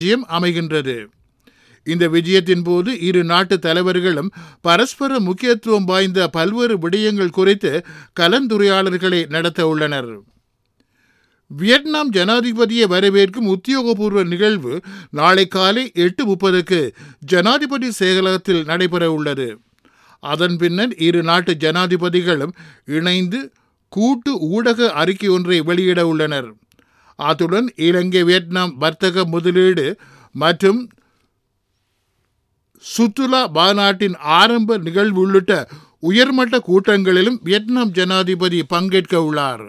விஜயம் அமைகின்றது இந்த விஜயத்தின் போது இரு நாட்டு தலைவர்களும் பரஸ்பர முக்கியத்துவம் வாய்ந்த பல்வேறு விடயங்கள் குறித்து கலந்துரையாடல்களை நடத்த உள்ளனர் வியட்நாம் ஜனாதிபதியை வரவேற்கும் உத்தியோகபூர்வ நிகழ்வு நாளை காலை எட்டு முப்பதுக்கு ஜனாதிபதி செயலகத்தில் நடைபெற உள்ளது அதன் பின்னர் இரு நாட்டு ஜனாதிபதிகளும் இணைந்து கூட்டு ஊடக அறிக்கை ஒன்றை வெளியிட உள்ளனர் அத்துடன் இலங்கை வியட்நாம் வர்த்தக முதலீடு மற்றும் சுற்றுலா மாநாட்டின் ஆரம்ப நிகழ்வு உள்ளிட்ட உயர்மட்ட கூட்டங்களிலும் வியட்நாம் ஜனாதிபதி பங்கேற்க உள்ளார்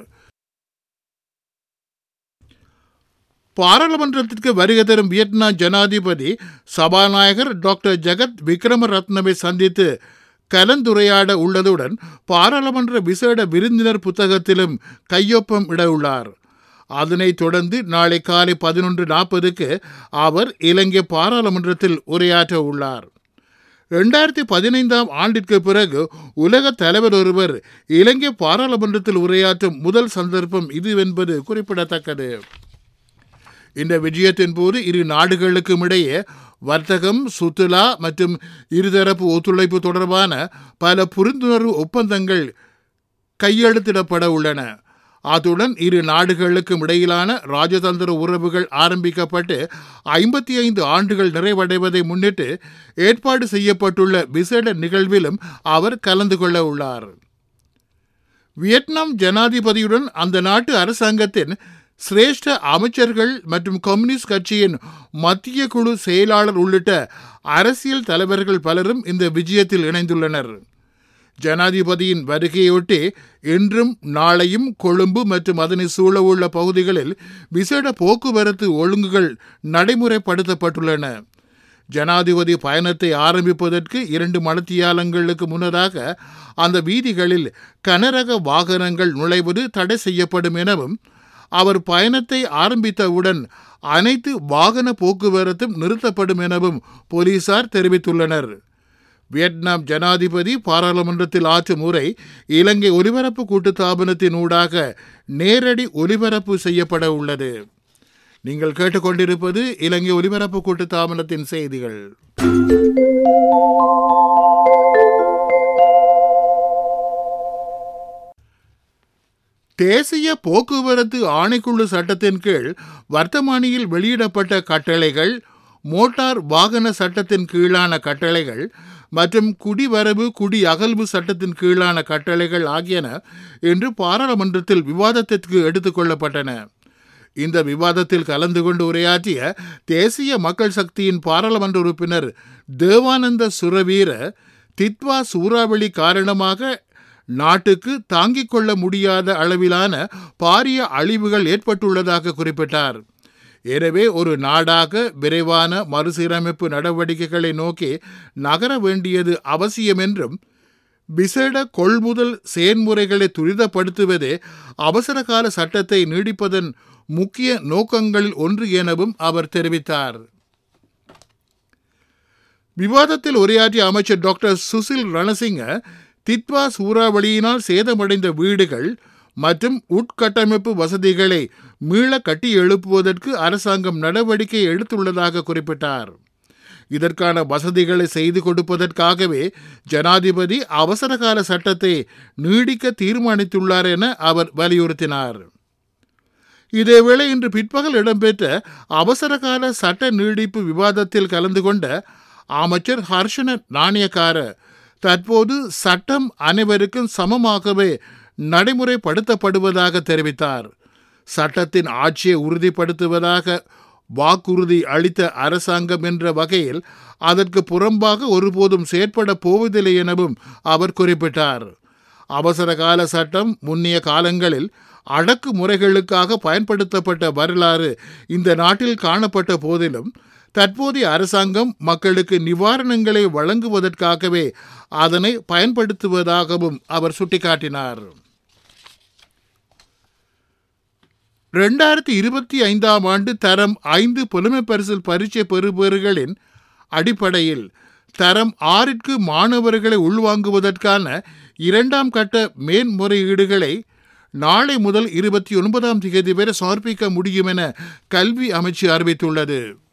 பாராளுமன்றத்திற்கு வருகை தரும் வியட்நாம் ஜனாதிபதி சபாநாயகர் டாக்டர் ஜெகத் விக்ரமரத்னவை சந்தித்து கலந்துரையாட உள்ளதுடன் பாராளுமன்ற விசேட விருந்தினர் புத்தகத்திலும் கையொப்பம் இட உள்ளார் அதனைத் தொடர்ந்து நாளை காலை பதினொன்று நாற்பதுக்கு அவர் இலங்கை பாராளுமன்றத்தில் உரையாற்ற உள்ளார் இரண்டாயிரத்தி பதினைந்தாம் ஆண்டிற்கு பிறகு உலக தலைவர் ஒருவர் இலங்கை பாராளுமன்றத்தில் உரையாற்றும் முதல் சந்தர்ப்பம் இதுவென்பது குறிப்பிடத்தக்கது இந்த விஜயத்தின் போது இரு நாடுகளுக்கும் இடையே வர்த்தகம் சுற்றுலா மற்றும் இருதரப்பு ஒத்துழைப்பு தொடர்பான பல புரிந்துணர்வு ஒப்பந்தங்கள் கையெழுத்திடப்பட உள்ளன அத்துடன் இரு நாடுகளுக்கும் இடையிலான ராஜதந்திர உறவுகள் ஆரம்பிக்கப்பட்டு ஐம்பத்தி ஐந்து ஆண்டுகள் நிறைவடைவதை முன்னிட்டு ஏற்பாடு செய்யப்பட்டுள்ள விசேட நிகழ்விலும் அவர் கலந்து கொள்ள உள்ளார் வியட்நாம் ஜனாதிபதியுடன் அந்த நாட்டு அரசாங்கத்தின் சிரேஷ்ட அமைச்சர்கள் மற்றும் கம்யூனிஸ்ட் கட்சியின் மத்திய குழு செயலாளர் உள்ளிட்ட அரசியல் தலைவர்கள் பலரும் இந்த விஜயத்தில் இணைந்துள்ளனர் ஜனாதிபதியின் வருகையொட்டி இன்றும் நாளையும் கொழும்பு மற்றும் அதனை சூழவுள்ள பகுதிகளில் விசேட போக்குவரத்து ஒழுங்குகள் நடைமுறைப்படுத்தப்பட்டுள்ளன ஜனாதிபதி பயணத்தை ஆரம்பிப்பதற்கு இரண்டு மணத்தியாலங்களுக்கு முன்னதாக அந்த வீதிகளில் கனரக வாகனங்கள் நுழைவது தடை செய்யப்படும் எனவும் அவர் பயணத்தை ஆரம்பித்தவுடன் அனைத்து வாகன போக்குவரத்தும் நிறுத்தப்படும் எனவும் போலீசார் தெரிவித்துள்ளனர் வியட்நாம் ஜனாதிபதி பாராளுமன்றத்தில் ஆற்றும் உரை இலங்கை ஒலிபரப்பு கூட்டுத்தாபனத்தின் ஊடாக நேரடி ஒலிபரப்பு செய்யப்பட உள்ளது நீங்கள் கேட்டுக்கொண்டிருப்பது இலங்கை ஒலிபரப்பு கூட்டுத்தாபனத்தின் செய்திகள் தேசிய போக்குவரத்து ஆணைக்குழு சட்டத்தின் கீழ் வர்த்தமானியில் வெளியிடப்பட்ட கட்டளைகள் மோட்டார் வாகன சட்டத்தின் கீழான கட்டளைகள் மற்றும் குடிவரவு குடி அகல்வு சட்டத்தின் கீழான கட்டளைகள் ஆகியன இன்று பாராளுமன்றத்தில் விவாதத்திற்கு எடுத்துக்கொள்ளப்பட்டன இந்த விவாதத்தில் கலந்து கொண்டு உரையாற்றிய தேசிய மக்கள் சக்தியின் பாராளுமன்ற உறுப்பினர் தேவானந்த சுரவீர தித்வா சூறாவளி காரணமாக நாட்டுக்கு தாங்கிக் கொள்ள முடியாத அளவிலான பாரிய அழிவுகள் ஏற்பட்டுள்ளதாக குறிப்பிட்டார் எனவே ஒரு நாடாக விரைவான மறுசீரமைப்பு நடவடிக்கைகளை நோக்கி நகர வேண்டியது அவசியம் என்றும் விசேட கொள்முதல் செயன்முறைகளை துரிதப்படுத்துவதே அவசரகால சட்டத்தை நீடிப்பதன் முக்கிய நோக்கங்களில் ஒன்று எனவும் அவர் தெரிவித்தார் விவாதத்தில் உரையாற்றிய அமைச்சர் டாக்டர் சுசில் ரணசிங்க தித்வா சூறாவளியினால் சேதமடைந்த வீடுகள் மற்றும் உட்கட்டமைப்பு வசதிகளை மீள கட்டி எழுப்புவதற்கு அரசாங்கம் நடவடிக்கை எடுத்துள்ளதாக குறிப்பிட்டார் இதற்கான வசதிகளை செய்து கொடுப்பதற்காகவே ஜனாதிபதி அவசரகால சட்டத்தை நீடிக்க தீர்மானித்துள்ளார் என அவர் வலியுறுத்தினார் இதேவேளை இன்று பிற்பகல் இடம்பெற்ற அவசரகால சட்ட நீடிப்பு விவாதத்தில் கலந்து கொண்ட அமைச்சர் ஹர்ஷன நாணயக்கார தற்போது சட்டம் அனைவருக்கும் சமமாகவே நடைமுறைப்படுத்தப்படுவதாக தெரிவித்தார் சட்டத்தின் ஆட்சியை உறுதிப்படுத்துவதாக வாக்குறுதி அளித்த அரசாங்கம் என்ற வகையில் அதற்கு புறம்பாக ஒருபோதும் செயற்பட போவதில்லை எனவும் அவர் குறிப்பிட்டார் அவசரகால சட்டம் முன்னிய காலங்களில் அடக்கு முறைகளுக்காக பயன்படுத்தப்பட்ட வரலாறு இந்த நாட்டில் காணப்பட்ட போதிலும் தற்போதைய அரசாங்கம் மக்களுக்கு நிவாரணங்களை வழங்குவதற்காகவே அதனை பயன்படுத்துவதாகவும் அவர் சுட்டிக்காட்டினார் ரெண்டாயிரத்தி இருபத்தி ஐந்தாம் ஆண்டு தரம் ஐந்து புலமை பரிசில் பரீட்சை பெறுபவர்களின் அடிப்படையில் தரம் ஆறிற்கு மாணவர்களை உள்வாங்குவதற்கான இரண்டாம் கட்ட மேன்முறையீடுகளை நாளை முதல் இருபத்தி ஒன்பதாம் தேதி வரை சமர்ப்பிக்க முடியும் என கல்வி அமைச்சு அறிவித்துள்ளது